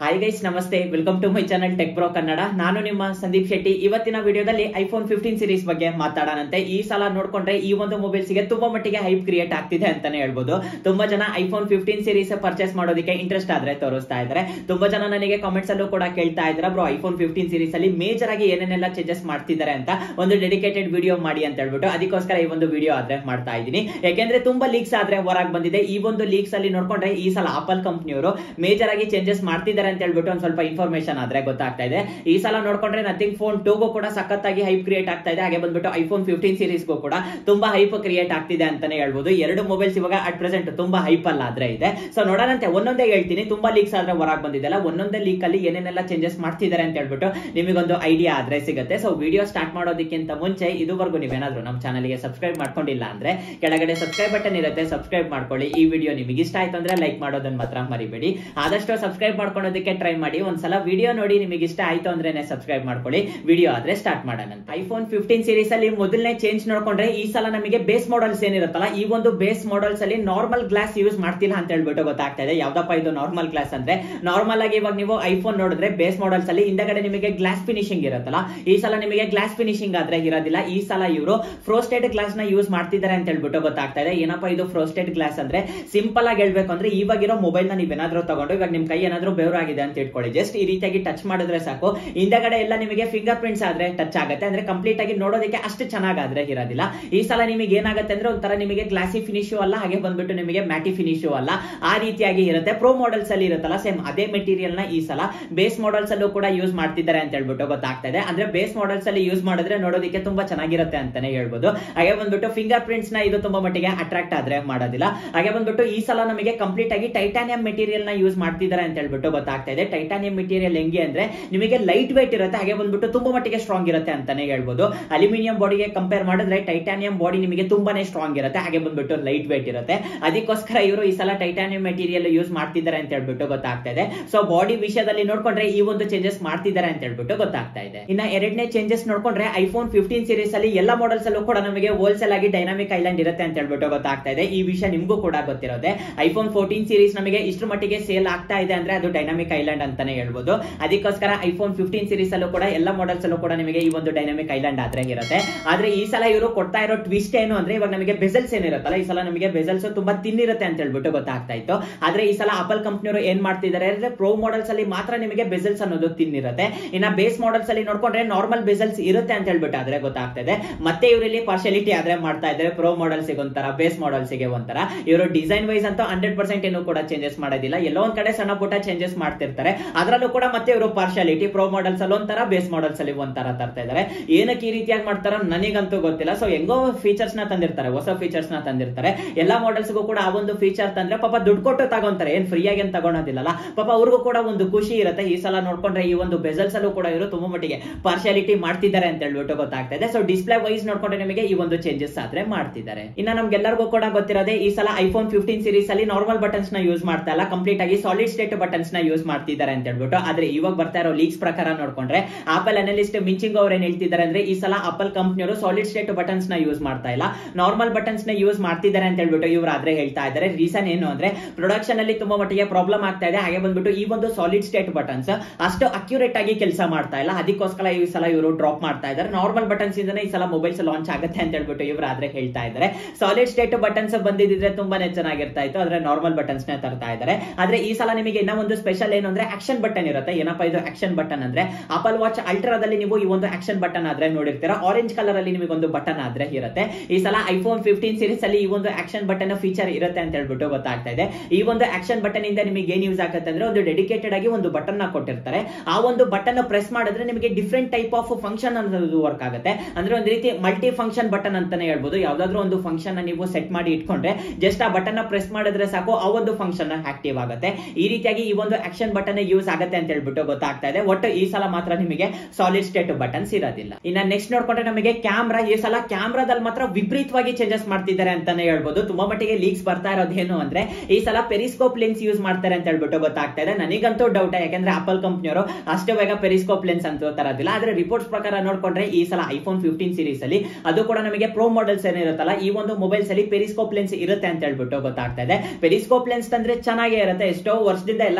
hi guys namaste welcome to my channel tech bro Kannada ನಾನು ನಿಮ್ಮ ಸಂದೀಪ್ ಶೆಟ್ಟಿ ಇವತ್ತಿನ ವಿಡಿಯೋದಲ್ಲಿ ಐಫೋನ್ ಫಿಫ್ಟೀನ್ ಸೀರೀಸ್ ಬಗ್ಗೆ ಮಾತಾಡೋಣಂತೆ ಈ ಸಲ ನೋಡ್ಕೊಂಡ್ರೆ ಈ ಒಂದು ಮೊಬೈಲ್ಸ್ ಗೆ ತುಂಬಾ ಮಟ್ಟಿಗೆ ಹೈಪ್ ಕ್ರಿಯೇಟ್ ಆಗ್ತಿದೆ ಅಂತಾನೆ ಹೇಳ್ಬೋದು ತುಂಬಾ ಜನ ಐಫೋನ್ ಫಿಫ್ಟೀನ್ ಸೀರೀಸ್ ಪರ್ಚೇಸ್ ಮಾಡೋದಕ್ಕೆ ಇಂಟ್ರೆಸ್ಟ್ ಆದ್ರೆ ತೋರಿಸ್ತಾ ಇದ್ದಾರೆ ತುಂಬಾ ಜನ ನನಗೆ ಕಾಮೆಂಟ್ಸ್ ಅಲ್ಲೂ ಕೂಡ ಕೇಳ್ತಾ ಇದ್ದಾರೆ ಬ್ರೋ ಐಫೋನ್ ಫಿಫ್ಟೀನ್ ಸೀರೀಸ್ ಅಲ್ಲಿ ಮೇಜರ್ ಆಗಿ ಏನೇನೆಲ್ಲ ಚೇಂಜಸ್ ಮಾಡ್ತಿದ್ದಾರೆ ಅಂತ ಒಂದು ಡೆಡಿಕೇಟೆಡ್ ವಿಡಿಯೋ ಮಾಡಿ ಅಂತ ಹೇಳ್ಬಿಟ್ಟು ಅದಕ್ಕೋಸ್ಕರ ಈ ಒಂದು ವಿಡಿಯೋ ಆದ್ರೆ ಮಾಡ್ತಾ ಇದ್ದೀನಿ ಯಾಕೆಂದ್ರೆ ತುಂಬಾ ಲೀಕ್ಸ್ ಆದ್ರೆ ಹೊರಗೆ ಬಂದಿದೆ ಈ ಒಂದು ಲೀಕ್ಸ್ ಅಲ್ಲಿ ನೋಡ್ಕೊಂಡ್ರೆ ಈ ಸಲ ಆಪಲ್ ಕಂಪ್ನಿಯವರು ಮೇಜರ್ ಆಗಿ ಚೇಂಜಸ್ ಮಾಡ್ತಿದ್ದಾರೆ ಅಂತ ಹೇಳ್ಬಿಟ್ಟು ಒಂದ್ ಸ್ವಲ್ಪ ಇನ್ಫಾರ್ಮೇಶನ್ ಆದ್ರೆ ಗೊತ್ತಾಗ್ತಾ ಇದೆ ಈ ಸಲ ನೋಡ್ಕೊಂಡ್ರೆ ನಥಿಂಗ್ ಫೋನ್ ಟೂಗೂ ಕೂಡ ಸಖತ್ತಾಗಿ ಹೈಪ್ ಕ್ರಿಯೇಟ್ ಆಗ್ತಾ ಇದೆ ಹಾಗೆ ಬಂದ್ಬಿಟ್ಟು ಐಫೋನ್ ಫಿಫ್ಟೀನ್ ಸೀರೀಸ್ಗೂ ಕೂಡ ತುಂಬಾ ಹೈಪ್ ಕ್ರಿಯೇಟ್ ಆಗ್ತಿದೆ ಅಂತಾನೆ ಹೇಳ್ಬೋದು ಎರಡು ಮೊಬೈಲ್ಸ್ ಇವಾಗ ಅಟ್ ಪ್ರೆಸೆಂಟ್ ತುಂಬಾ ಹೈಪ್ ಅಲ್ಲ ಆದ್ರೆ ಇದೆ ಸೊ ನೋಡೋಣಂತೆ ಒಂದೊಂದೇ ಹೇಳ್ತೀನಿ ತುಂಬಾ ಲೀಕ್ಸ್ ಆದ್ರೆ ಹೊರಗೆ ಬಂದಿದೆಲ್ಲ ಒಂದೊಂದೇ ಲೀಕ್ ಅಲ್ಲಿ ಏನೇನೆಲ್ಲ ಚೇಂಜಸ್ ಮಾಡ್ತಿದ್ದಾರೆ ಅಂತ ಹೇಳ್ಬಿಟ್ಟು ನಿಮಗೊಂದು ಐಡಿಯಾ ಆದ್ರೆ ಸಿಗುತ್ತೆ ಸೊ ವಿಡಿಯೋ ಸ್ಟಾರ್ಟ್ ಮಾಡೋದಕ್ಕಿಂತ ಮುಂಚೆ ಇದುವರೆಗೂ ನೀವೇನಾದ್ರೂ ನಮ್ಮ ಚಾನಲ್ಗೆ ಸಬ್ಸ್ಕ್ರೈಬ್ ಮಾಡ್ಕೊಂಡಿಲ್ಲ ಅಂದ್ರೆ ಕೆಳಗಡೆ ಸಬ್ಸ್ಕ್ರೈಬ್ ಬಟನ್ ಇರುತ್ತೆ ಸಬ್ಸ್ಕ್ರೈಬ್ ಮಾಡ್ಕೊಳ್ಳಿ ಈ ವಿಡಿಯೋ ನಿಮಗೆ ಇಷ್ಟ ಆಯ್ತು ಅಂದ್ರೆ ಲೈಕ್ ಮಾಡೋದನ್ನ ಮಾತ್ರ ಮರಿಬೇಡಿ ಆದಷ್ಟು ಸಬ್ಸ್ಕ್ರೈಬ್ ಮಾಡ್ಕೊಳ್ಳೋದಕ್ಕೆ ಟ್ರೈ ಮಾಡಿ ಒಂದ್ಸಲ ವಿಡಿಯೋ ನೋಡಿ ನಿಮಗೆ ಇಷ್ಟ ಆಯ್ತು ಅಂದ್ರೇನೆ ಸಬ್ಸ್ಕ್ರೈಬ್ ಮಾಡ್ಕೊಳ್ಳಿ ವಿಡಿಯೋ ಆದ್ರೆ ಸ್ಟಾರ್ಟ್ ಮಾಡೋಣ ಐಫೋನ್ ಫಿಫ್ಟೀನ್ ಸೀರೀಸ್ ಅಲ್ಲಿ ಮೊದಲನೇ ಚೇಂಜ್ ನೋಡ್ಕೊಂಡ್ರೆ ಈ ಸಲ ನಮಗೆ ಬೇಸ್ ಮಾಡಲ್ಸ್ ಏನಿರುತ್ತಲ್ಲ ಈ ಒಂದು ಬೇಸ್ ಮಾಡಲ್ಸ್ ಅಲ್ಲಿ ನಾರ್ಮಲ್ ಗ್ಲಾಸ್ ಯೂಸ್ ಮಾಡ್ತಿಲ್ಲ ಅಂತ ಹೇಳ್ಬಿಟ್ಟು ಗೊತ್ತಾಗ್ತಾ ಇದೆ ಯಾವ್ದಪ್ಪ ಇದು ನಾರ್ಮಲ್ ಗ್ಲಾಸ್ ಅಂದ್ರೆ ನಾರ್ಮಲ್ ಆಗಿ ಇವಾಗ ನೀವು ಐಫೋನ್ ನೋಡಿದ್ರೆ ಬೇಸ್ ಮಾಡಲ್ಸ್ ಅಲ್ಲಿ ಹಿಂದಗಡೆ ನಿಮಗೆ ಗ್ಲಾಸ್ ಫಿನಿಶಿಂಗ್ ಇರುತ್ತಲ್ಲ ಈ ಸಲ ನಿಮಗೆ ಗ್ಲಾಸ್ ಫಿನಿಶಿಂಗ್ ಆದ್ರೆ ಇರೋದಿಲ್ಲ ಈ ಸಲ ಇವರು ಫ್ರೋಸ್ಟೆಡ್ ಗ್ಲಾಸ್ ನ ಯೂಸ್ ಮಾಡ್ತಿದ್ದಾರೆ ಅಂತ ಹೇಳ್ಬಿಟ್ಟು ಗೊತ್ತಾಗ್ತಾ ಇದೆ ಏನಪ್ಪಾ ಇದು ಫ್ರೋಸ್ಟೆಡ್ ಗ್ಲಾಸ್ ಅಂದ್ರೆ ಸಿಂಪಲ್ ಆಗಿ ಹೇಳ್ಬೇಕು ಅಂದ್ರೆ ಇವಾಗಿರೋ ಮೊಬೈಲ್ ನ ನೀವೇನಾದ್ರೂ ತಗೊಂಡು ಇವಾಗ ನಿಮ್ ಕೈ ಏನಾದ್ರೂ ಬೆವರಾಗಿದೆ ಅಂತ ಇಟ್ಕೊಳ್ಳಿ ಜಸ್ಟ್ ಈ ರೀತಿಯಾಗಿ ಟಚ್ ಮಾಡಿದ್ರೆ ಸಾಕು ಹಿಂದಗಡೆ ಎಲ್ಲ ನಿಮಗೆ ಫಿಂಗರ್ ಪ್ರಿಂಟ್ಸ್ ಆದ್ರೆ ಟಚ್ ಆಗುತ್ತೆ ಅಂದ್ರೆ ಕಂಪ್ಲೀಟ್ ಆಗಿ ನೋಡೋದಕ್ಕೆ ಅಷ್ಟು ಚೆನ್ನಾಗಾದ್ರೆ ಇರೋದಿಲ್ಲ ಈ ಸಲ ನಿಮಗೆ ಏನಾಗುತ್ತೆ ಅಂದ್ರೆ ಒಂಥರ ನಿಮಗೆ ಗ್ಲಾಸಿ ಫಿನಿಶು ಅಲ್ಲ ಹಾಗೆ ಬಂದ್ಬಿಟ್ಟು ನಿಮಗೆ ಮ್ಯಾಟಿ ಫಿನಿಶು ಅಲ್ಲ ಆ ರೀತಿಯಾಗಿ ಇರುತ್ತೆ ಪ್ರೋ ಮಾಡೆಲ್ಸ್ ಅಲ್ಲಿ ಇರುತ್ತಲ್ಲ ಸೇಮ್ ಅದೇ ಮೆಟೀರಿಯಲ್ ನ ಈ ಸಲ ಬೇಸ್ ಮಾಡೆಲ್ಸ್ ಅಲ್ಲೂ ಕೂಡ ಯೂಸ್ ಮಾಡ್ತಿದ್ದಾರೆ ಅಂತ ಹೇಳ್ಬಿಟ್ಟು ಗೊತ್ತಾಗ್ತಾ ಇದೆ ಅಂದ್ರೆ ಬೇಸ್ ಮಾಡೆಲ್ಸ್ ಅಲ್ಲಿ ಯೂಸ್ ಮಾಡಿದ್ರೆ ನೋಡೋದಕ್ಕೆ ತುಂಬಾ ಚೆನ್ನಾಗಿರುತ್ತೆ ಅಂತಾನೆ ಹೇಳ್ಬೋದು ಹಾಗೆ ಬಂದ್ಬಿಟ್ಟು ಫಿಂಗರ್ ಪ್ರಿಂಟ್ಸ್ ನ ಇದು ತುಂಬಾ ಮಟ್ಟಿಗೆ ಅಟ್ರಾಕ್ಟ್ ಆದ್ರೆ ಮಾಡೋದಿಲ್ಲ ಹಾಗೆ ಬಂದ್ಬಿಟ್ಟು ಈ ಸಲ ನಮಗೆ ಕಂಪ್ಲೀಟ್ ಆಗಿ ಟೈಟಾನಿಯಂ ಮೆಟೀರಿಯಲ್ ನ ಯೂಸ್ ಮಾಡ್ತಿದ್ದಾರೆ ಅಂತ ಹೇಳ್ಬಿಟ್ಟು ಗೊತ್ತಾಗ್ತಾ ಇದೆ ಟೈಟಾನಿಯಂ ಮೆಟೀರಿಯಲ್ ಹೆಂಗೆ ಅಂದ್ರೆ ನಿಮಗೆ ಲೈಟ್ ವೇಟ್ ಇರುತ್ತೆ ಹಾಗೆ ಬಂದ್ಬಿಟ್ಟು ತುಂಬಾ ಮಟ್ಟಿಗೆ ಸ್ಟ್ರಾಂಗ್ ಇರುತ್ತೆ ಅಂತಾನೆ ಹೇಳ್ಬೋದು ಅಲ್ಯೂಮಿನಿಯಂ ಬಾಡಿಗೆ ಕಂಪೇರ್ ಮಾಡಿದ್ರೆ ಟೈಟಾನಿಯಂ ಬಾಡಿ ನಿಮಗೆ ತುಂಬಾನೇ ಸ್ಟ್ರಾಂಗ್ ಇರುತ್ತೆ ಹಾಗೆ ಬಂದ್ಬಿಟ್ಟು ಲೈಟ್ ವೇಟ್ ಇರುತ್ತೆ ಅದಕ್ಕೋಸ್ಕರ ಇವರು ಈ ಸಲ ಟೈಟಾನಿಯಂ ಮೆಟೀರಿಯಲ್ ಯೂಸ್ ಮಾಡ್ತಿದ್ದಾರೆ ಅಂತ ಹೇಳ್ಬಿಟ್ಟು ಗೊತ್ತಾಗ್ತಾ ಇದೆ ಸೊ ಬಾಡಿ ವಿಷಯದಲ್ಲಿ ನೋಡ್ಕೊಂಡ್ರೆ ಈ ಒಂದು ಚೇಂಜಸ್ ಮಾಡ್ತಿದ್ದಾರೆ ಅಂತ ಹೇಳ್ಬಿಟ್ಟು ಗೊತ್ತಾಗ್ತಾ ಇದೆ ಇನ್ನ ಎರಡನೇ ಚೇಂಜಸ್ ನೋಡ್ಕೊಂಡ್ರೆ ಐಫೋನ್ ಫಿಫ್ಟೀನ್ ಸೀರೀಸ್ ಅಲ್ಲಿ ಎಲ್ಲ ಮಾಡೆಲ್ಸ್ ಅಲ್ಲೂ ಕೂಡ ನಮಗೆ ಹೋಲ್ಸೇಲ್ ಆಗಿ ಡೈನಾಮಿಕ್ ಐಲ್ಯಾಂಡ್ ಇರುತ್ತೆ ಅಂತ ಹೇಳ್ಬಿಟ್ಟು ಗೊತ್ತಾಗ್ತಾ ಇದೆ ಈ ವಿಷಯ ನಿಮ್ಗೂ ಕೂಡ ಗೊತ್ತಿರೋದೆ ಐಫೋನ್ ಫೋರ್ಟೀನ್ ಸೀರೀಸ್ ನಮಗೆ ಇಷ್ಟು ಮಟ್ಟಿಗೆ ಸೇಲ್ ಆಗ್ತಾ ಇದೆ ಅಂದ್ರೆ ಅದು ಡೈನಾಮಿಕ್ ಐಲ್ಯಾಂಡ್ ಅಂತಾನೆ ಹೇಳ್ಬೋದು ಅದಕ್ಕೋಸ್ಕರ ಐಫೋನ್ ಫಿಫ್ಟೀನ್ ಸೀರೀಸ್ ಅಲ್ಲೂ ಕೂಡ ಎಲ್ಲ ಮಾಡೆಲ್ಸ್ ಅಲ್ಲೂ ಕೂಡ ನಿಮಗೆ ಈ ಒಂದು ಡೈನಾಮಿಕ್ ಐಲ್ಯಾಂಡ್ ಆದ್ರೆ ಇರುತ್ತೆ ಆದ್ರೆ ಈ ಸಲ ಇವರು ಕೊಡ್ತಾ ಇರೋ ಟ್ವಿಸ್ಟ್ ಏನು ಅಂದ್ರೆ ಇವಾಗ ನಮಗೆ ಬೆಸಲ್ಸ್ ಏನಿರುತ್ತಲ್ಲ ಈ ಸಲ ನಮಗೆ ಬೆಸಲ್ಸ್ ತುಂಬಾ ತಿನ್ನಿರುತ್ತೆ ಅಂತ ಹೇಳ್ಬಿಟ್ಟು ಗೊತ್ತಾಗ್ತಾ ಇತ್ತು ಆದ್ರೆ ಈ ಸಲ ಆಪಲ್ ಕಂಪ್ನಿಯವರು ಏನ್ ಮಾಡ್ತಿದ್ದಾರೆ ಅಂದ್ರೆ ಪ್ರೋ ಮಾಡೆಲ್ಸ್ ಅಲ್ಲಿ ಮಾತ್ರ ನಿಮಗೆ ಬೆಸಲ್ಸ್ ಅನ್ನೋದು ತಿನ್ನಿರುತ್ತೆ ಇನ್ನ ಬೇಸ್ ಮಾಡೆಲ್ಸ್ ಅಲ್ಲಿ ನೋಡ್ಕೊಂಡ್ರೆ ನಾರ್ಮಲ್ ಬೆಸಲ್ಸ್ ಇರುತ್ತೆ ಅಂತ ಹೇಳ್ಬಿಟ್ಟು ಆದ್ರೆ ಗೊತ್ತಾಗ್ತಾ ಇದೆ ಮತ್ತೆ ಇವರಲ್ಲಿ ಪಾರ್ಶಾಲಿಟಿ ಆದ್ರೆ ಮಾಡ್ತಾ ಇದ್ದಾರೆ ಪ್ರೋ ಮಾಡೆಲ್ಸ್ ಒಂಥರ ಬೇಸ್ ಮಾಡೆಲ್ಸ್ ಗೆ ಒಂಥರ ಇವರು ಡಿಸೈನ್ ವೈಸ್ ಅಂತ ಹಂಡ್ರೆಡ್ ಪರ್ಸೆಂಟ್ ಏನು ಕೂಡ ಚೇಂಜಸ್ ಮಾಡೋದಿಲ್ಲ ಎಲ್ಲೋ ಒಂದ್ ಕಡೆ ಸಣ್ಣ ಪುಟ್ಟ ಚೇಂಜಸ್ ಮಾಡ್ತಿರ್ತಾರೆ ಅದರಲ್ಲೂ ಕೂಡ ಮತ್ತೆ ಇವರು ಪಾರ್ಶಾಲಿಟಿ ಪ್ರೋ ಮಾಡೆಲ್ಸ್ ಅಲ್ಲಿ ಒಂಥರ ಬೇಸ್ ಮಾಡೆಲ್ಸ್ ಅಲ್ಲಿ ಒಂಥರ ತರ್ತಾ ಇದ್ದಾರೆ ಏನಕ್ಕೆ ಈ ರೀತಿಯಾಗಿ ಮಾಡ್ತಾರ ನನಗಂತೂ ಗೊತ್ತಿಲ್ಲ ಸೊ ಹೆಂಗೋ ಫೀಚರ್ಸ್ ನ ತಂದಿರ್ತಾರೆ ಹೊಸ ಫೀಚರ್ಸ್ ನ ತಂದಿರ್ತಾರೆ ಎಲ್ಲಾ ಮಾಡೆಲ್ಸ್ ಕೂಡ ಆ ಒಂದು ಫೀಚರ್ ತಂದ್ರೆ ಪಾಪ ದುಡ್ಡು ಕೊಟ್ಟು ತಗೊಂತಾರೆ ಏನ್ ಫ್ರೀ ಆಗಿ ತಗೊಳೋದಿಲ್ಲಲ್ಲ ಪಾಪ ಅವ್ರಿಗೂ ಕೂಡ ಒಂದು ಖುಷಿ ಇರುತ್ತೆ ಈ ಸಲ ನೋಡ್ಕೊಂಡ್ರೆ ಈ ಒಂದು ಬೆಸಲ್ಸ್ ಅಲ್ಲೂ ಕೂಡ ಇವರು ತುಂಬಾ ಮಟ್ಟಿಗೆ ಪಾರ್ಶಾಲಿಟಿ ಮಾಡ್ತಿದ್ದಾರೆ ಅಂತ ಹೇಳ್ಬಿಟ್ಟು ಗೊತ್ತಾಗ್ತಾ ಇದೆ ಸೊ ಡಿಸ್ಪ್ಲೇ ವೈಸ್ ನೋಡ್ಕೊಂಡ್ರೆ ನಿಮಗೆ ಈ ಒಂದು ಚೇಂಜಸ್ ಆದ್ರೆ ಮಾಡ್ತಿದ್ದಾರೆ ಇನ್ನ ನಮ್ಗೆಲ್ಲರಿಗೂ ಕೂಡ ಗೊತ್ತಿರೋದೇ ಈ ಸಲ ಐಫೋನ್ ಫಿಫ್ಟೀನ್ ಸೀರೀಸ್ ಅಲ್ಲಿ ನಾರ್ಮಲ್ ಬಟನ್ಸ್ ನ ಯೂಸ್ ಮಾಡ್ತಾ ಇಲ್ಲ ಕಂಪ್ಲೀಟ್ ಆಗಿ ಸಾಲಿಡ್ ಸ್ಟೇಟ್ ಬಟನ್ಸ್ ನ ಯೂಸ್ ಮಾಡ್ತಿದ್ದಾರೆ ಅಂತ ಹೇಳ್ಬಿಟ್ಟು ಆದ್ರೆ ಇವಾಗ ಬರ್ತಾ ಇರೋ ಲೀಕ್ಸ್ ಪ್ರಕಾರ ನೋಡ್ಕೊಂಡ್ರೆ ಆಪಲ್ ಅನಲಿಸ್ಟ್ ಮಿಂಚಿಂಗ್ ಅವ್ರು ಏನ್ ಹೇಳ್ತಿದ್ದಾರೆ ಅಂದ್ರೆ ಈ ಸಲ ಆಪಲ್ ಕಂಪ್ನಿಯವರು ಸಾಲಿಡ್ ಸ್ಟೇಟ್ ಬಟನ್ಸ್ ನ ಯೂಸ್ ಮಾಡ್ತಾ ಇಲ್ಲ ನಾರ್ಮಲ್ ಬಟನ್ಸ್ ನ ಯೂಸ್ ಮಾಡ್ತಿದ್ದಾರೆ ಅಂತ ಹೇಳ್ಬಿಟ್ಟು ಇವ್ರು ಆದ್ರೆ ಹೇಳ್ತಾ ಇದ್ದಾರೆ ರೀಸನ್ ಏನು ಅಂದ್ರೆ ಪ್ರೊಡಕ್ಷನ್ ಅಲ್ಲಿ ತುಂಬಾ ಮಟ್ಟಿಗೆ ಪ್ರಾಬ್ಲಮ್ ಆಗ್ತಾ ಇದೆ ಹಾಗೆ ಬಂದ್ಬಿಟ್ಟು ಈ ಒಂದು ಸಾಲಿಡ್ ಸ್ಟೇಟ್ ಬಟನ್ಸ್ ಅಷ್ಟು ಅಕ್ಯುರೇಟ್ ಆಗಿ ಕೆಲಸ ಮಾಡ್ತಾ ಇಲ್ಲ ಅದಕ್ಕೋಸ್ಕರ ಈ ಸಲ ಇವರು ಡ್ರಾಪ್ ಮಾಡ್ತಾ ಇದ್ದಾರೆ ನಾರ್ಮಲ್ ಬಟನ್ಸ್ ಇಂದನೇ ಈ ಸಲ ಮೊಬೈಲ್ಸ್ ಲಾಂಚ್ ಆಗುತ್ತೆ ಅಂತ ಹೇಳ್ಬಿಟ್ಟು ಇವರು ಆದ್ರೆ ಹೇಳ್ತಾ ಇದ್ದಾರೆ ಸಾಲಿಡ್ ಸ್ಟೇಟ್ ಬಟನ್ಸ್ ಬಂದಿದ್ರೆ ತುಂಬಾನೇ ಚೆನ್ನಾಗಿರ್ತಾ ಇತ್ತು ಆದ್ರೆ ನಾರ್ಮಲ್ ಬಟನ್ಸ್ ನ ತರ್ತಾ ಇದ್ದಾರೆ ಆದ್ರೆ ಈ ಸಲ ನಿಮಗೆ ಇನ್ನೂ ಒಂದು ಸ್ಪೆಷಲ್ ಏನು ಅಂದ್ರೆ ಆಕ್ಷನ್ ಬಟನ್ ಇರುತ್ತೆ ಏನಪ್ಪಾ ಇದು ಆಕ್ಷನ್ ಬಟನ್ ಅಂದ್ರೆ ಆಪಲ್ ವಾಚ್ ಅಲ್ಟ್ರಾದಲ್ಲಿ ನೀವು ಈ ಒಂದು ಆಕ್ಷನ್ ಬಟನ್ ಆದ್ರೆ ನೋಡಿರ್ತೀರಾ ಆರೆಂಜ್ ಕಲರ್ ಅಲ್ಲಿ ನಿಮಗೆ ಒಂದು ಬಟನ್ ಆದ್ರೆ ಇರುತ್ತೆ ಈ ಸಲ ಐಫೋನ್ ಫಿಫ್ಟೀನ್ ಸೀರೀಸ್ ಅಲ್ಲಿ ಈ ಒಂದು ಆಕ್ಷನ್ ಬಟನ್ ಫೀಚರ್ ಇರುತ್ತೆ ಅಂತ ಹೇಳ್ಬಿಟ್ಟು ಗೊತ್ತಾಗ್ತಾ ಇದೆ ಈ ಒಂದು ಆಕ್ಷನ್ ಬಟನ್ ಇಂದ ನಿಮಗೆ ಏನ್ ಯೂಸ್ ಆಗುತ್ತೆ ಅಂದ್ರೆ ಒಂದು ಡೆಡಿಕೇಟೆಡ್ ಆಗಿ ಒಂದು ಬಟನ್ ನ ಕೊಟ್ಟಿರ್ತಾರೆ ಆ ಒಂದು ಬಟನ್ ಪ್ರೆಸ್ ಮಾಡಿದ್ರೆ ನಿಮಗೆ ಡಿಫ್ರೆಂಟ್ ಟೈಪ್ ಆಫ್ ಫಂಕ್ಷನ್ ಅನ್ನೋದು ವರ್ಕ್ ಆಗುತ್ತೆ ಅಂದ್ರೆ ಒಂದು ರೀತಿ ಮಲ್ಟಿ ಫಂಕ್ಷನ್ ಬಟನ್ ಅಂತಾನೆ ಹೇಳ್ಬೋದು ಯಾವ್ದಾದ್ರು ಒಂದು ಫಂಕ್ಷನ್ ನೀವು ಸೆಟ್ ಮಾಡಿ ಇಟ್ಕೊಂಡ್ರೆ ಜಸ್ಟ್ ಆ ಬಟನ್ ಪ್ರೆಸ್ ಮಾಡಿದ್ರೆ ಸಾಕು ಆ ಒಂದು ಫಂಕ್ಷನ್ ಆಕ್ಟಿವ್ ಆಗುತ್ತೆ ಈ ರೀತಿಯಾಗಿ ಈ ಒಂದು ಆಕ್ಷನ್ ಬಟನ್ ಯೂಸ್ ಆಗುತ್ತೆ ಅಂತ ಹೇಳ್ಬಿಟ್ಟು ಗೊತ್ತಾಗ್ತಾ ಇದೆ ಒಟ್ಟು ಈ ಸಲ ಮಾತ್ರ ನಿಮಗೆ ಸಾಲಿಡ್ ಸ್ಟೇಟ್ ಬಟನ್ಸ್ ಇರೋದಿಲ್ಲ ಇನ್ನ ನೆಕ್ಸ್ಟ್ ನೋಡ್ಕೊಂಡ್ರೆ ನಮಗೆ ಕ್ಯಾಮ್ರಾ ಈ ಸಲ ಕ್ಯಾಮ್ರಾದಲ್ಲಿ ಮಾತ್ರ ವಿಪರೀತವಾಗಿ ಚೇಂಜಸ್ ಮಾಡ್ತಿದ್ದಾರೆ ಅಂತಾನೆ ಹೇಳ್ಬೋದು ತುಂಬಾ ಮಟ್ಟಿಗೆ ಲೀಕ್ಸ್ ಬರ್ತಾ ಇರೋದು ಏನು ಅಂದ್ರೆ ಈ ಸಲ ಪೆರಿಸ್ಕೋಪ್ ಲೆನ್ಸ್ ಯೂಸ್ ಮಾಡ್ತಾರೆ ಅಂತ ಹೇಳ್ಬಿಟ್ಟು ಗೊತ್ತಾಗ್ತಾ ಇದೆ ನನಗಂತೂ ಡೌಟ್ ಯಾಕಂದ್ರೆ ಆಪಲ್ ಕಂಪ್ನಿಯವರು ಅಷ್ಟು ಬೇಗ ಪೆರಿಸ್ಕೋಪ್ ಲೆನ್ಸ್ ಅಂತ ತರೋದಿಲ್ಲ ಆದ್ರೆ ರಿಪೋರ್ಟ್ಸ್ ಪ್ರಕಾರ ನೋಡ್ಕೊಂಡ್ರೆ ಈ ಸಲ ಐಫೋನ್ ಫಿಫ್ಟೀನ್ ಸೀರೀಸ್ ಅಲ್ಲಿ ಅದು ಕೂಡ ನಮಗೆ ಪ್ರೋ ಮಾಡೆಲ್ಸ್ ಏನಿರುತ್ತಲ್ಲ ಈ ಒಂದು ಮೊಬೈಲ್ಸ್ ಅಲ್ಲಿ ಪೆರಿಸ್ಕೋಪ್ ಲೆನ್ಸ್ ಇರುತ್ತೆ ಅಂತ ಹೇಳ್ಬಿಟ್ಟು ಗೊತ್ತಾಗ್ತಾ ಇದೆ ಪೆರಿಸ್ಕೋಪ್ ಲೆನ್ಸ್ ತಂದ್ರೆ ಚೆನ್ನಾಗೇ ಇರುತ್ತೆ ಎಷ್ಟೋ ವರ್ಷದಿಂದ ಎಲ್ಲ ಕಂಪ್ನಿಯವರು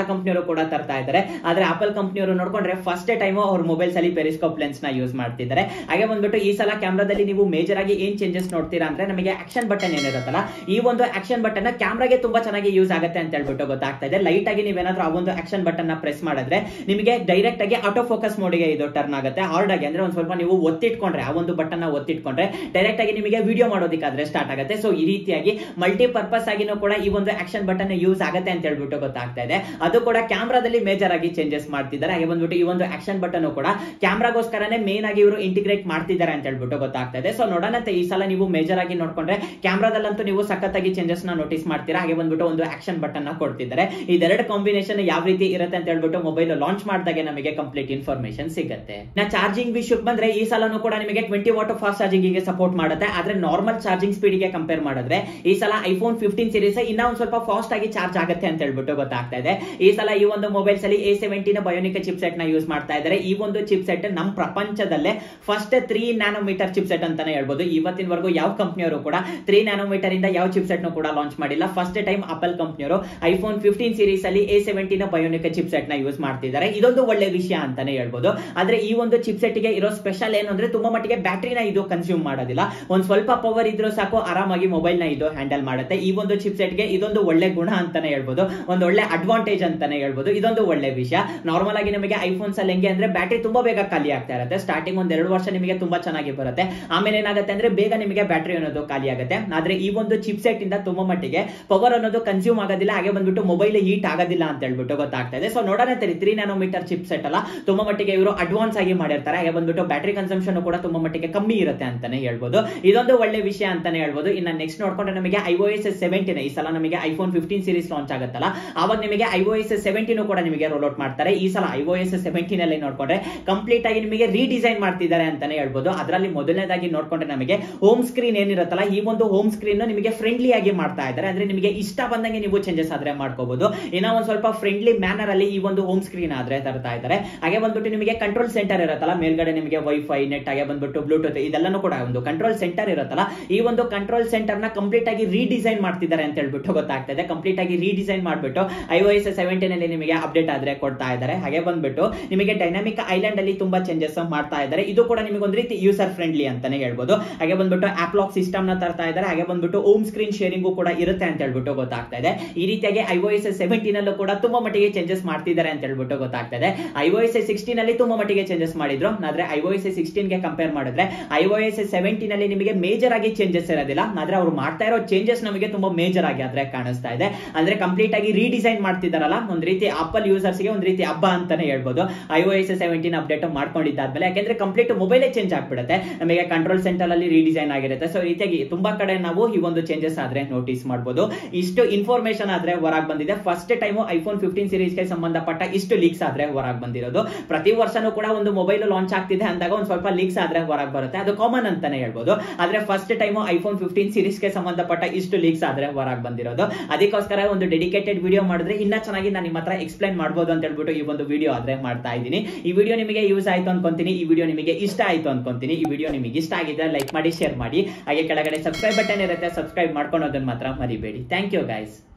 ಕೂಡ ತರ್ತಾ ಇದ್ದಾರೆ ಆದ್ರೆ ಆಪಲ್ ಕಂಪ್ನಿಯವರು ನೋಡ್ಕೊಂಡ್ರೆ ಫಸ್ಟ್ ಟೈಮ್ ಅವ್ರ ಮೊಬೈಲ್ಸ್ ಅಲ್ಲಿ ಪೆರಿಸ್ಕೋಪ್ ಲೆನ್ಸ್ ನ ಯೂಸ್ ಮಾಡ್ತಿದ್ದಾರೆ ಹಾಗೆ ಬಂದ್ಬಿಟ್ಟು ಈ ಸಲ ಕ್ಯಾಮ್ರಾದಲ್ಲಿ ನೀವು ಮೇಜರ್ ಆಗಿ ಏನ್ ಚೇಂಜಸ್ ನೋಡ್ತೀರಾ ಅಂದ್ರೆ ನಮಗೆ ಆಕ್ಷನ್ ಬಟನ್ ಏನಿರುತ್ತಲ್ಲ ಈ ಒಂದು ಆಕ್ಷನ್ ಬಟನ್ ಕ್ಯಾಮ್ರಾಗೆ ತುಂಬಾ ಚೆನ್ನಾಗಿ ಯೂಸ್ ಆಗುತ್ತೆ ಅಂತ ಹೇಳ್ಬಿಟ್ಟು ಗೊತ್ತಾಗ್ತಾ ಇದೆ ಲೈಟ್ ಆಗಿ ನೀವೇನಾದ್ರೂ ಆ ಒಂದು ಆಕ್ಷನ್ ಬಟನ್ ನ ಪ್ರೆಸ್ ಮಾಡಿದ್ರೆ ನಿಮಗೆ ಡೈರೆಕ್ಟ್ ಆಗಿ ಆಟೋ ಫೋಕಸ್ ಮೋಡಿಗೆ ಇದು ಟರ್ನ್ ಆಗುತ್ತೆ ಹಾರ್ಡ್ ಆಗಿ ಅಂದ್ರೆ ಒಂದ್ ಸ್ವಲ್ಪ ನೀವು ಒತ್ತಿಟ್ಕೊಂಡ್ರೆ ಆ ಒಂದು ಬಟನ್ ನ ಒತ್ತಿಟ್ಕೊಂಡ್ರೆ ಡೈರೆಕ್ಟ್ ಆಗಿ ನಿಮಗೆ ವಿಡಿಯೋ ಮಾಡೋದಕ್ಕಾದ್ರೆ ಸ್ಟಾರ್ಟ್ ಆಗುತ್ತೆ ಸೊ ಈ ರೀತಿಯಾಗಿ ಮಲ್ಟಿ ಪರ್ಪಸ್ ಆಗಿನೂ ಕೂಡ ಈ ಒಂದು ಆಕ್ಷನ್ ಬಟನ್ ಯೂಸ್ ಆಗುತ್ತೆ ಅಂತ ಹೇಳ್ಬಿಟ್ಟು ಗೊತ್ತಾಗ್ತಾ ಇದೆ ಅದು ಕೂಡ ಕ್ಯಾಮ್ರಾದಲ್ಲಿ ಮೇಜರ್ ಆಗಿ ಚೇಂಜಸ್ ಮಾಡ್ತಿದ್ದಾರೆ ಹಾಗೆ ಬಂದ್ಬಿಟ್ಟು ಈ ಒಂದು ಆಕ್ಷನ್ ಬಟನ್ ಕೂಡ ಕ್ಯಾಮ್ರಾಗೋಸ್ಕರನೇ ಮೇನ್ ಆಗಿ ಇವರು ಇಂಟಿಗ್ರೇಟ್ ಮಾಡ್ತಿದ್ದಾರೆ ಅಂತ ಹೇಳ್ಬಿಟ್ಟು ಗೊತ್ತಾಗ್ತಾ ಇದೆ ಸೊ ನೋಡೋಣಂತೆ ಈ ಸಲ ನೀವು ಮೇಜರ್ ಆಗಿ ನೋಡ್ಕೊಂಡ್ರೆ ಕ್ಯಾಮ್ರಾದಲ್ಲಂತೂ ನೀವು ಸಖತ್ತಾಗಿ ಚೇಂಜಸ್ ನ ನೋಟಿಸ್ ಮಾಡ್ತೀರಾ ಹಾಗೆ ಬಂದ್ಬಿಟ್ಟು ಒಂದು ಆಕ್ಷನ್ ಬಟನ್ ನ ಕೊಡ್ತಿದ್ದಾರೆ ಇದೆರಡು ಕಾಂಬಿನೇಷನ್ ಯಾವ ರೀತಿ ಇರುತ್ತೆ ಅಂತ ಹೇಳ್ಬಿಟ್ಟು ಮೊಬೈಲ್ ಲಾಂಚ್ ಮಾಡಿದಾಗೆ ನಮಗೆ ಕಂಪ್ಲೀಟ್ ಇನ್ಫಾರ್ಮೇಶನ್ ಸಿಗುತ್ತೆ ನಾ ಚಾರ್ಜಿಂಗ್ ವಿಷಯಕ್ಕೆ ಬಂದ್ರೆ ಈ ಸಲನೂ ಕೂಡ ನಿಮಗೆ ಟ್ವೆಂಟಿ ವಾಟ್ ಫಾಸ್ಟ್ ಚಾರ್ಜಿಂಗ್ ಗೆ ಸಪೋರ್ಟ್ ಮಾಡುತ್ತೆ ಆದ್ರೆ ನಾರ್ಮಲ್ ಚಾರ್ಜಿಂಗ್ ಸ್ಪೀಡ್ ಗೆ ಕಂಪೇರ್ ಮಾಡಿದ್ರೆ ಈ ಸಲ ಐಫೋನ್ ಫಿಫ್ಟೀನ್ ಸೀರೀಸ್ ಇನ್ನ ಒಂದ್ ಸ್ವಲ್ಪ ಫಾಸ್ಟ್ ಆಗಿ ಚಾರ್ಜ್ ಆಗುತ್ತೆ ಅಂತ ಹೇಳ್ಬಿಟ್ಟು ಗೊತ್ತಾಗ್ತಾ ಇದೆ ಈ ಸಲ ಈ ಒಂದು ಮೊಬೈಲ್ಸ್ ಅಲ್ಲಿ A seventeen bionic chip set ನ ಯೂಸ್ ಮಾಡ್ತಾ ಇದ್ದಾರೆ ಈ ಒಂದು ಚಿಪ್ ಸೆಟ್ ನಮ್ಮ ಪ್ರಪಂಚದಲ್ಲೇ first three nanometre chip set ಅಂತಾನೆ ಹೇಳ್ಬೋದು ಇವತ್ತಿನವರೆಗೂ ಯಾವ ಕಂಪ್ನಿಯವರು ಕೂಡ ತ್ರೀ ನ್ಯಾನೋಮೀಟರ್ ಇಂದ ಯಾವ ಚಿಪ್ ಸೆಟ್ ಕೂಡ ಲಾಂಚ್ ಮಾಡಿಲ್ಲ ಫಸ್ಟ್ ಟೈಮ್ ಆಪಲ್ ಕಂಪ್ನಿಯವರು ಐಫೋನ್ ಫಿಫ್ಟೀನ್ ಸೀರೀಸ್ ಅಲ್ಲಿ A seventeen bionic chip set ನ ಯೂಸ್ ಮಾಡ್ತಿದ್ದಾರೆ ಇದೊಂದು ಒಳ್ಳೆ ವಿಷಯ ಅಂತಾನೆ ಹೇಳ್ಬೋದು ಆದ್ರೆ ಈ ಒಂದು ಚಿಪ್ ಸೆಟ್ ಗೆ ಇರೋ ಸ್ಪೆಷಲ್ ಏನು ಅಂದ್ರೆ ತುಂಬಾ ಮಟ್ಟಿಗೆ ಬ್ಯಾಟ್ರಿನ ಇದು ಕನ್ಸ್ಯೂಮ್ ಮಾಡೋದಿಲ್ಲ ಒಂದ್ ಸ್ವಲ್ಪ ಪವರ್ ಇದ್ರೂ ಸಾಕು ಆರಾಮಾಗಿ ಮೊಬೈಲ್ ನ ಇದು ಹ್ಯಾಂಡಲ್ ಮಾಡುತ್ತೆ ಈ ಒಂದು ಚಿಪ್ ಸೆಟ್ ಗೆ ಇದೊಂದು ಒಳ್ಳೆ ಗುಣ ಅಂತಾನೆ ಹೇಳ್ಬೋದು ಒಂದು ಒಳ್ಳೆ ಅಡ್ವಾಂಟೇಜ್ ಅಂತಾನೆ ಹೇಳ್ಬೋದು ಇದೊಂದು ಒಳ್ಳೆ ವಿಷಯ ನಾರ್ಮಲ್ ಆಗಿ ನಿಮಗೆ ಐಫೋನ್ಸ್ ಅಲ್ಲಿ ಹೆಂಗೆ ಅಂದ್ರೆ ಬ್ಯಾಟ್ರಿ ತುಂಬಾ ಬೇಗ ಖಾಲಿ ಆಗ್ತಾ ಇರುತ್ತೆ ಸ್ಟಾರ್ಟಿಂಗ್ ಒಂದ್ ಎರಡು ವರ್ಷ ನಿಮಗೆ ತುಂಬಾ ಚೆನ್ನಾಗಿ ಬರುತ್ತೆ ಆಮೇಲೆ ಏನಾಗುತ್ತೆ ಅಂದ್ರೆ ಬೇಗ ನಿಮಗೆ ಬ್ಯಾಟ್ರಿ ಅನ್ನೋದು ಖಾಲಿ ಆಗುತ್ತೆ ಆದ್ರೆ ಈ ಒಂದು ಚಿಪ್ ಸೆಟ್ ಇಂದ ತುಂಬಾ ಮಟ್ಟಿಗೆ ಪವರ್ ಅನ್ನೋದು ಕನ್ಸ್ಯೂಮ್ ಆಗೋದಿಲ್ಲ ಹಾಗೆ ಬಂದ್ಬಿಟ್ಟು ಮೊಬೈಲ್ ಹೀಟ್ ಆಗೋದಿಲ್ಲ ಅಂತ ಹೇಳ್ಬಿಟ್ಟು ಗೊತ್ತಾಗ್ತಾ ಇದೆ ಸೊ ನೋಡೋಣ ತರಿ ತ್ರೀ ನ್ಯಾನೋಮೀಟರ್ ಚಿಪ್ ಸೆಟ್ ಅಲ್ಲ ತುಂಬಾ ಮಟ್ಟಿಗೆ ಇವರು ಅಡ್ವಾನ್ಸ್ ಆಗಿ ಮಾಡಿರ್ತಾರೆ ಹಾಗೆ ಬಂದ್ಬಿಟ್ಟು ಬ್ಯಾಟ್ರಿ ಕನ್ಸಂಪ್ಷನ್ ಕೂಡ ತುಂಬಾ ಮಟ್ಟಿಗೆ ಕಮ್ಮಿ ಇರುತ್ತೆ ಅಂತಾನೆ ಹೇಳ್ಬೋದು ಇದೊಂದು ಒಳ್ಳೆ ವಿಷಯ ಅಂತಾನೆ ಹೇಳ್ಬೋದು ಇನ್ನ ನೆಕ್ಸ್ಟ್ ನೋಡ್ಕೊಂಡ್ರೆ ನಮಗೆ ಐಒ ಎಸ್ ಸೆವೆಂಟೀನ್ ಈ ಸಲ ನಮಗೆ ಐಫೋನ್ ಫಿಫ್ಟೀನ್ ಸೀರೀಸ್ ಲಾಂಚ್ ಆಗುತ್ತಲ್ಲ ಅವಾಗ ನಿಮಗೆ ಐಒ ಎಸ್ ಸೆವೆಂಟೀನ್ ಕೂಡ ನಿಮಗೆ ರೋಲ್ ಔಟ್ ಮಾಡ್ತಾರೆ ಈ ಸಲ ಐಒ ಎಸ್ ಸೆವೆಂಟೀನ್ ಅಲ್ಲಿ ನೋಡ್ಕೊಂಡ್ರೆ ಕಂಪ್ಲೀಟ್ ಆಗಿ ನಿಮಗೆ ರೀಡಿಸೈನ್ ಮಾಡ್ತಿದ್ದಾರೆ ಅಂತಾನೆ ಹೇಳ್ಬೋದು ಅದರಲ್ಲಿ ಮೊದಲನೇದಾಗಿ ನೋಡ್ಕೊಂಡ್ರೆ ನಮಗೆ ಹೋಮ್ ಸ್ಕ್ರೀನ್ ಏನಿರುತ್ತಲ್ಲ ಈ ಒಂದು ಹೋಮ್ ಸ್ಕ್ರೀನ್ ನಿಮಗೆ ಫ್ರೆಂಡ್ಲಿ ಆಗಿ ಮಾಡ್ತಾ ಇದ್ದಾರೆ ಅಂದ್ರೆ ನಿಮಗೆ ಇಷ್ಟ ಬಂದಂಗೆ ನೀವು ಚೇಂಜಸ್ ಆದ್ರೆ ಮಾಡ್ಕೋಬಹುದು ಇನ್ನ ಒಂದ್ ಸ್ವಲ್ಪ ಫ್ರೆಂಡ್ಲಿ ಮ್ಯಾನರ್ ಅಲ್ಲಿ ಈ ಒಂದು ಹೋಮ್ ಸ್ಕ್ರೀನ್ ಆದ್ರೆ ತರ್ತಾ ಇದ್ದಾರೆ ಹಾಗೆ ಬಂದ್ಬಿಟ್ಟು ನಿಮಗೆ ಕಂಟ್ರೋಲ್ ಸೆಂಟರ್ ಇರುತ್ತಲ್ಲ ಮೇಲ್ಗಡೆ ನಿಮಗೆ ವೈಫೈ ನೆಟ್ ಹಾಗೆ ಬಂದ್ಬಿಟ್ಟು ಬ್ಲೂಟೂತ್ ಇದೆಲ್ಲನೂ ಕೂಡ ಒಂದು ಕಂಟ್ರೋಲ್ ಸೆಂಟರ್ ಇರುತ್ತಲ್ಲ ಈ ಒಂದು ಕಂಟ್ರೋಲ್ ಸೆಂಟರ್ ನ ಕಂಪ್ಲೀಟ್ ಆಗಿ ರೀಡಿಸೈನ್ ಮಾಡ್ತಿದ್ದಾರೆ ಅಂತ ಹೇಳ್ಬಿಟ್ಟು ಗೊತ್ತಾಗ್ತಾ ಇದೆ ಕಂಪ್ಲೀಟ್ ಆಗಿ ರೀಡಿಸೈನ್ ಮಾಡ್ಬಿಟ್ಟು ಐಒಎಸ್ ಸೆವೆಂಟೀನ್ ಅಲ್ಲಿ ನಿಮಗೆ ಅಪ್ಡೇಟ್ ಆದ್ರೆ ಕೊಡ್ತಾ ಇದ್ದಾರೆ ಹಾಗೆ ಬಂದ್ಬಿಟ್ಟು ನಿಮಗೆ ಡೈನಾಮಿಕ್ ಐಲ್ಯಾಂಡ್ ಅಲ್ಲಿ ತುಂಬಾ ಚೇಂಜಸ್ ಮಾಡ್ತಾ ಇದ್ದಾರೆ ಇದು ಕೂಡ ನಿಮಗೆ ಒಂದು ರೀತಿ ಯೂಸರ್ ಫ್ರೆಂಡ್ಲಿ ಅಂತಾನೆ ಹೇಳ್ಬೋದು ಹಾಗೆ ಬಂದ್ಬಿಟ್ಟು ಆಪ್ ಲಾಕ್ ಸಿಸ್ಟಮ್ ನ ತರ್ತಾ ಇದ್ದಾರೆ ಹಾಗೆ ಬಂದ್ಬಿಟ್ಟು ಹೋಮ್ ಸ್ಕ್ರೀನ್ ಶೇರಿಂಗು ಕೂಡ ಇರುತ್ತೆ ಅಂತ ಹೇಳ್ಬಿಟ್ಟು ಗೊತ್ತಾಗ್ತಾ ಇದೆ ಈ ರೀತಿಯಾಗಿ ಐಒಎಸ್ ಸೆವೆಂಟೀನ್ ಅಲ್ಲೂ ಕೂಡ ತುಂಬಾ ಮಟ್ಟಿಗೆ ಚೇಂಜಸ್ ಮಾಡ್ತಿದ್ದಾರೆ ಅಂತ ಹೇಳ್ಬಿಟ್ಟು ಗೊತ್ತಾಗ್ತಾ ಇದೆ ಐಒಎಸ್ ಸಿಕ್ಸ್ಟೀನ್ ಅಲ್ಲಿ ತುಂಬಾ ಮಟ್ಟಿಗೆ ಚೇಂಜಸ್ ಮಾಡಿದ್ರು ಆದ್ರೆ ಐಒಎಸ್ ಸಿಕ್ಸ್ಟೀನ್ ಗೆ ಕಂಪೇರ್ ಮಾಡಿದ್ರೆ ಐಒಎಸ್ ಸೆವೆಂಟೀನ್ ಅಲ್ಲಿ ನಿಮಗೆ ಮೇಜರ್ ಆಗಿ ಚೇಂಜಸ್ ಇರೋದಿಲ್ಲ ಆದ್ರೆ ಅವ್ರು ಮಾಡ್ತಾ ಇರೋ ಚೇಂಜಸ್ ನಮಗೆ ತುಂಬಾ ಮೇಜರ್ ಆಗಿ ಆದ್ರೆ ಕಾಣಿಸ್ತಾ ಇದೆ ಅಂದ್ರೆ ಕಂಪ್ಲೀಟ್ ಆಗಿ ರೀಡಿಸೈನ್ ಮಾಡ್ತಿದಾರಲ್ಲ ಒಂದ್ ರೀತಿ ಆಪಲ್ ಯೂಸರ್ಸ್ ಗೆ ಒಂದ್ ರೀತಿ ಹಬ್ಬ ಅಂತಾನೆ ಹೇಳ್ಬೋದು ಐಒಎಸ್ ಸೆವೆಂಟೀನ್ ಅಪ್ಡೇಟ್ ಮಾಡ್ಕೊಂಡಿದ್ದಾದ್ಮೇಲೆ ಯಾಕೆಂದ್ರೆ ಕಂಪ್ಲೀಟ್ ಮೊಬೈಲೇ ಚೇಂಜ್ ಆಗ್ಬಿಡುತ್ತೆ ನಮಗೆ ಕಂಟ್ರೋಲ್ ಸೆಂಟರ್ ಅಲ್ಲಿ ರೀಡಿಸೈನ್ ಆಗಿರುತ್ತೆ ಸೊ ರೀತಿಯಾಗಿ ತುಂಬಾ ಕಡೆ ನಾವು ಈ ಒಂದು ಚೇಂಜಸ್ ಆದ್ರೆ ನೋಟಿಸ್ ಮಾಡಬಹುದು ಇಷ್ಟು ಇನ್ಫಾರ್ಮೇಶನ್ ಆದ್ರೆ ಹೊರಗೆ ಬಂದಿದೆ first time iPhone fifteen series ಗೆ ಸಂಬಂಧಪಟ್ಟ ಇಷ್ಟು ಲೀಕ್ಸ್ ಆದ್ರೆ ಹೊರಗೆ ಬಂದಿರೋದು ಪ್ರತಿ ವರ್ಷನೂ ಕೂಡ ಒಂದು ಮೊಬೈಲ್ ಲಾಂಚ್ ಆಗ್ತಿದೆ ಅಂದಾಗ ಒಂದ್ ಸ್ವಲ್ಪ ಲೀಕ್ಸ್ ಆದ್ರೆ ಹೊರಗೆ ಬರುತ್ತೆ ಅದು ಕಾಮನ್ ಅಂತಾನೆ ಹೇಳ್ಬೋದು ಆದ್ರೆ first time iPhone fifteen series ಗೆ ಸಂಬಂಧಪಟ್ಟ ಇಷ್ಟು ಲೀಕ್ಸ್ ಆದ್ರೆ ಹೊರಗೆ ಬಂದಿರೋದು ಅದಕ್ಕೋಸ್ಕರ ಒಂದು ಡೆಡಿಕೇಟೆಡ್ ವಿಡಿಯೋ ಮಾಡಿದ್ರೆ ಇನ್ನ ಚೆನ್ನಾಗಿ ನಾನು ನಿಮ್ಮ ಹತ್ರ ಎಕ್ಸ್ಪ್ಲೈನ್ ಮಾಡಬಹುದು ಅಂತ ಹೇಳ್ಬಿಟ್ಟು ಈ ಒಂದು ವಿಡಿಯೋ ಆದ್ರೆ ಮಾಡ್ತಾ ಇದ್ದೀನಿ ಈ ವಿಡಿಯೋ ನಿಮಗೆ ಯೂಸ್ ಆಯ್ತು ಅನ್ಕೊಂತೀನಿ ಈ ವಿಡಿಯೋ ನಿಮಗೆ ಇಷ್ಟ ಆಯ್ತು ಅನ್ಕೊಂತೀನಿ ಈ ವಿಡಿಯೋ ನಿಮಗೆ ಇಷ್ಟ ಆಗಿದ್ರೆ ಲೈಕ್ ಮಾಡಿ ಶೇರ್ ಮಾಡಿ ಹಾಗೆ ಕೆಳಗಡೆ ಸಬ್ಸ್ಕ್ರೈಬ್ ಬಟನ್ ಇರುತ್ತೆ ಸಬ್ಸ್ಕ್ರೈಬ್ ಮಾಡ್ಕೊಳೋದನ್ನ ಮಾತ್ರ ಮರಿಬೇಡಿ ಥ್ಯಾಂಕ್ ಯು ಗೈಸ್